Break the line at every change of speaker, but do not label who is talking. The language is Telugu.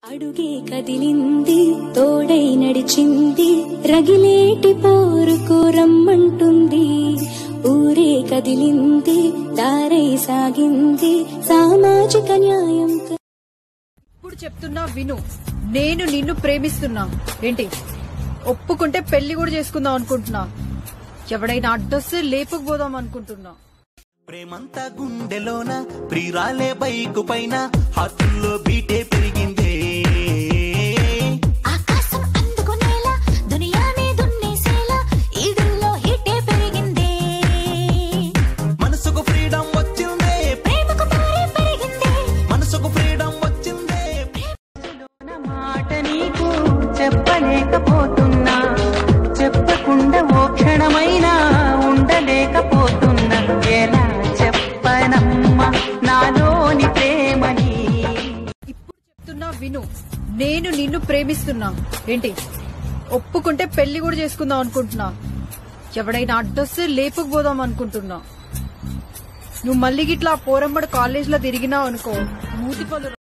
అడుగే కదిలింది తోడై నడిచింది రగిలేటి పోరుకు రమ్మంటుంది ఊరే కదిలింది దారై సాగింది సామాజిక న్యాయం క-
ఇప్పుడు చెప్తున్నా విను నేను నిన్ను ప్రేమిస్తున్నా ఏంటి ఒప్పుకుంటే పెళ్లి కూడా చేసుకుందాం అనుకుంటున్నా ఎవడైనా అడ్డొస్తే లేపుకుపోదాం అనుకుంటున్నా
ప్రేమంతా గుండెలోన ప్రియురాలే బైకు పైన హాతుల్లో బీటే పెరిగిందే
ఆకాశం అందుకునేలా దునియానే దున్నేసేలా ఈదుల్లో హీటే పెరిగిందే
మనసుకు ఫ్రీడమ్ వచ్చిందే
ప్రేమకు పారే పెరిగిందే
మనసుకు ఫ్రీడమ్ వచ్చిందే
మాట నీకు చెప్పలేకపోతున్నా చెప్పకుండా ఓ క్షణమైనా ఉండలేకపోతున్నా ఎలా చెప్పనమ్మా నాలోని ప్రేమని
ఇప్పుడు చెప్తున్నా విను నేను నిన్ను ప్రేమిస్తున్నా ఏంటి ఒప్పుకుంటే పెళ్లి కూడా చేసుకుందాం అనుకుంటున్నా ఎవడైనా అడ్డొస్తే లేపుకుపోదాం అనుకుంటున్నా నువ్వు మళ్ళీ గిట్లా పోరంబడి కాలేజ్ లో తిరిగినావు అనుకో మూతి పళ్ళు